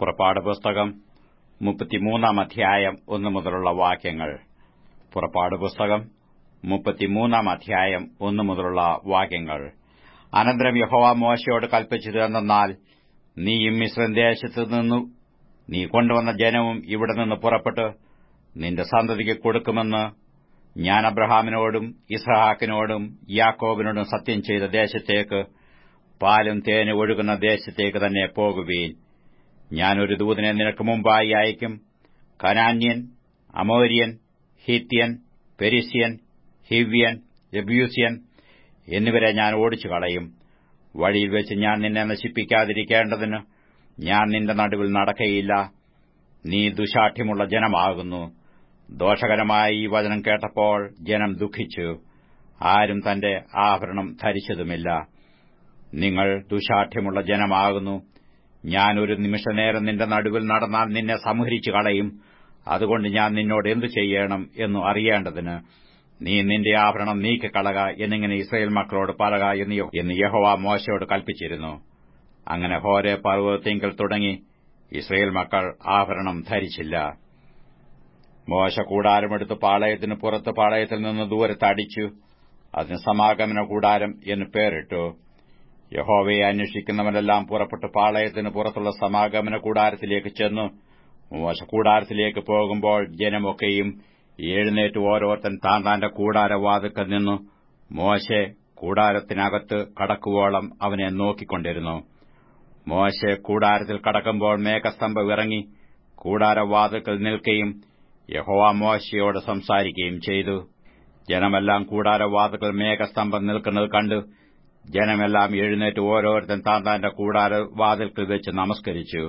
പുറപ്പാട് പുസ്തകം മുപ്പത്തിമൂന്നാം അധ്യായം ഒന്നു മുതലുള്ള വാക്യങ്ങൾ പുറപ്പാട് പുസ്തകം മുപ്പത്തിമൂന്നാം അധ്യായം ഒന്നു മുതലുള്ള വാക്യങ്ങൾ അനന്തരം യഹോവ മോശയോട് കൽപ്പിച്ചത് എന്നാൽ നീയും മിശ്രം ദേശത്തു നിന്നു നീ കൊണ്ടുവന്ന ജനവും ഇവിടെ നിന്ന് പുറപ്പെട്ട് നിന്റെ സന്തതിക്ക് കൊടുക്കുമെന്ന് ഞാൻ അബ്രഹാമിനോടും ഇസ്ഹാക്കിനോടും യാക്കോബിനോടും സത്യം ചെയ്ത ദേശത്തേക്ക് പാലും തേന് ഒഴുകുന്ന ദേശത്തേക്ക് തന്നെ പോകുവീൻ ഞാൻ ഒരു ദൂതനെ നിനക്ക് മുമ്പായി അയക്കും കനാന്യൻ അമോര്യൻ ഹിത്യൻ പെരിസ്യൻ ഹിവ്യൻ എബ്യൂസ്യൻ എന്നിവരെ ഞാൻ ഓടിച്ചു കളയും വഴിയിൽ വെച്ച് ഞാൻ നിന്നെ നശിപ്പിക്കാതിരിക്കേണ്ടതിന് ഞാൻ നിന്റെ നടുവിൽ നടക്കയില്ല നീ ദുശാഠ്യമുള്ള ജനമാകുന്നു ദോഷകരമായ ഈ വചനം കേട്ടപ്പോൾ ജനം ദുഃഖിച്ചു ആരും തന്റെ ആഭരണം ധരിച്ചതുമില്ല നിങ്ങൾ ദുശാഠ്യമുള്ള ജനമാകുന്നു ഞാൻ ഒരു നിമിഷനേരം നിന്റെ നടുവിൽ നടന്നാൽ നിന്നെ സംഹരിച്ചു കളയും അതുകൊണ്ട് ഞാൻ നിന്നോട് എന്തു ചെയ്യണം എന്നു അറിയേണ്ടതിന് നീ നിന്റെ ആഭരണം നീക്കിക്കളക എന്നിങ്ങനെ ഇസ്രയേൽ മക്കളോട് പറക എന്ന് യഹോവ മോശയോട് കൽപ്പിച്ചിരുന്നു അങ്ങനെ ഹോരെ പർവ്വതത്തിങ്കൽ തുടങ്ങി ഇസ്രയേൽ മക്കൾ ആഭരണം ധരിച്ചില്ല മോശ കൂടാരമെടുത്ത് പാളയത്തിന് പുറത്ത് പാളയത്തിൽ നിന്ന് ദൂരത്ത് അടിച്ചു അതിന് സമാഗമന കൂടാരം എന്ന് പേരിട്ടു യഹോവയെ അന്വേഷിക്കുന്നവരെല്ലാം പുറപ്പെട്ട് പാളയത്തിന് പുറത്തുള്ള സമാഗമന കൂടാരത്തിലേക്ക് ചെന്നു മോശ കൂടാരത്തിലേക്ക് പോകുമ്പോൾ ജനമൊക്കെയും എഴുന്നേറ്റ് ഓരോരുത്തൻ താൻ താന്റെ കൂടാരവാതുക്കൽ നിന്നു മോശെ കൂടാരത്തിനകത്ത് കടക്കുവോളം അവനെ നോക്കിക്കൊണ്ടിരുന്നു മോശെ കൂടാരത്തിൽ കടക്കുമ്പോൾ മേഘസ്തംഭം ഇറങ്ങി കൂടാരവാതുക്കൽ നിൽക്കുകയും യഹോവ മോശയോട് സംസാരിക്കുകയും ചെയ്തു ജനമെല്ലാം കൂടാരവാതുക്കൾ മേഘസ്തംഭം നിൽക്കുന്നത് കണ്ടു ജനമെല്ലാം എഴുന്നേറ്റ് ഓരോരുത്തൻ താൻ താന്റെ കൂടാരവാതിൽക്കൽ വെച്ച് നമസ്കരിച്ചു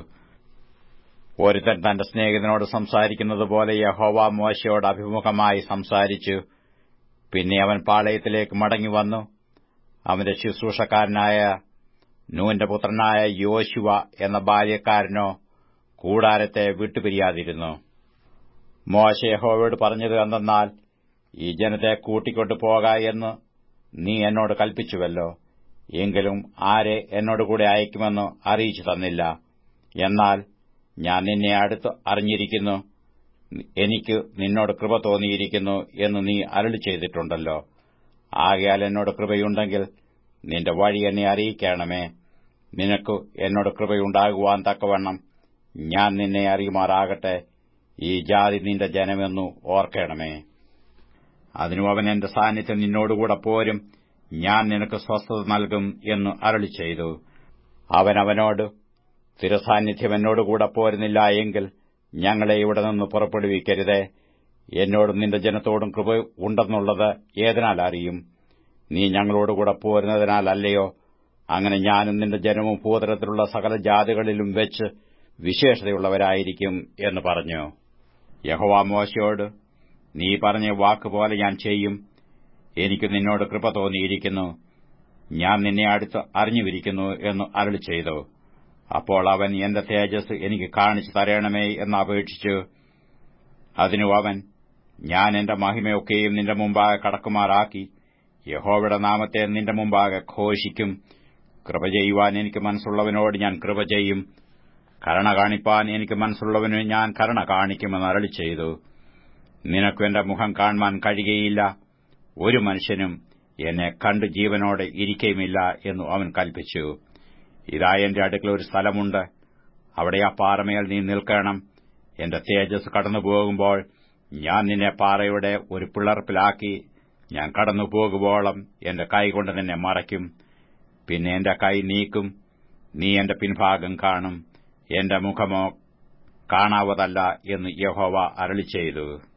ഒരുത്തൻ തന്റെ സ്നേഹിതനോട് സംസാരിക്കുന്നത് പോലെ യഹോവ മോശയോട് അഭിമുഖമായി സംസാരിച്ചു പിന്നെ അവൻ പാളയത്തിലേക്ക് മടങ്ങി വന്നു അവന്റെ ശുശ്രൂഷക്കാരനായ നൂന്റെ പുത്രനായ യോശുവ എന്ന ബാല്യക്കാരനോ കൂടാരത്തെ വിട്ടുപിരിയാതിരുന്നു മോശ യഹോവയോട് പറഞ്ഞത് എന്തെന്നാൽ ഈ ജനത്തെ കൂട്ടിക്കൊണ്ടു പോക എന്ന് നീ എന്നോട് കൽപ്പിച്ചുവല്ലോ എങ്കിലും ആരെ എന്നോടുകൂടെ അയക്കുമെന്ന് അറിയിച്ചു തന്നില്ല എന്നാൽ ഞാൻ നിന്നെ അടുത്ത് അറിഞ്ഞിരിക്കുന്നു എനിക്ക് നിന്നോട് കൃപ തോന്നിയിരിക്കുന്നു എന്ന് നീ അരുളി ചെയ്തിട്ടുണ്ടല്ലോ ആകയാൽ എന്നോട് കൃപയുണ്ടെങ്കിൽ നിന്റെ വഴി എന്നെ അറിയിക്കണമേ നിനക്ക് എന്നോട് കൃപയുണ്ടാകുവാൻ തക്കവണ്ണം ഞാൻ നിന്നെ അറിയുമാറാകട്ടെ ഈ ജാതി നിന്റെ ജനമെന്നു ഓർക്കണമേ അതിനു അവൻ എന്റെ സാന്നിധ്യം നിന്നോടുകൂടെ പോരും ഞാൻ നിനക്ക് സ്വസ്ഥത നൽകും എന്ന് അരളി ചെയ്തു അവൻ അവനോട് സ്ഥിരസാന്നിധ്യം എന്നോടുകൂടെ പോരുന്നില്ല എങ്കിൽ ഞങ്ങളെ ഇവിടെ നിന്ന് പുറപ്പെടുവിക്കരുതേ എന്നോടും നിന്റെ ജനത്തോടും കൃപ ഉണ്ടെന്നുള്ളത് ഏതിനാൽ അറിയും നീ ഞങ്ങളോടുകൂടെ പോരുന്നതിനാലല്ലയോ അങ്ങനെ ഞാനും നിന്റെ ജനവും ഭൂതലത്തിലുള്ള സകല ജാതികളിലും വെച്ച് വിശേഷതയുള്ളവരായിരിക്കും എന്ന് പറഞ്ഞു യഹോവ മോശയോട് നീ പറഞ്ഞ വാക്കുപോലെ ഞാൻ ചെയ്യും എനിക്ക് നിന്നോട് കൃപ തോന്നിയിരിക്കുന്നു ഞാൻ നിന്നെ അടുത്ത് അറിഞ്ഞുവിരിക്കുന്നു എന്ന് അരളി ചെയ്തു അപ്പോൾ അവൻ എന്റെ തേജസ് എനിക്ക് കാണിച്ചു തരണമേ എന്ന് അപേക്ഷിച്ചു അതിനു അവൻ ഞാൻ എന്റെ മഹിമയൊക്കെയും നിന്റെ മുമ്പാകെ കടക്കുമാറാക്കി യഹോവയുടെ നാമത്തെ നിന്റെ മുമ്പാകെ ഘോഷിക്കും കൃപ ചെയ്യുവാൻ എനിക്ക് മനസ്സുള്ളവനോട് ഞാൻ കൃപ ചെയ്യും കരുണ കാണിപ്പാൻ എനിക്ക് മനസ്സുള്ളവന് ഞാൻ കരുണ കാണിക്കുമെന്ന് അരളി ചെയ്തു നിനക്കു എന്റെ മുഖം കാണുവാൻ കഴിയുകയില്ല ഒരു മനുഷ്യനും എന്നെ കണ്ടു ജീവനോടെ ഇരിക്കുകയുമില്ല എന്നു അവൻ കൽപ്പിച്ചു ഇതാ എന്റെ അടുക്കൽ ഒരു സ്ഥലമുണ്ട് അവിടെ ആ പാറമേൽ നീ നിൽക്കണം എന്റെ തേജസ് കടന്നുപോകുമ്പോൾ ഞാൻ നിന്നെ പാറയുടെ ഒരു പിളർപ്പിലാക്കി ഞാൻ കടന്നുപോകുവോളം എന്റെ കൈകൊണ്ട് നിന്നെ മറയ്ക്കും പിന്നെ എന്റെ കൈ നീക്കും നീ എന്റെ പിൻഭാഗം കാണും എന്റെ മുഖമോ കാണാവതല്ല എന്ന് യഹോവ അരളി ചെയ്തു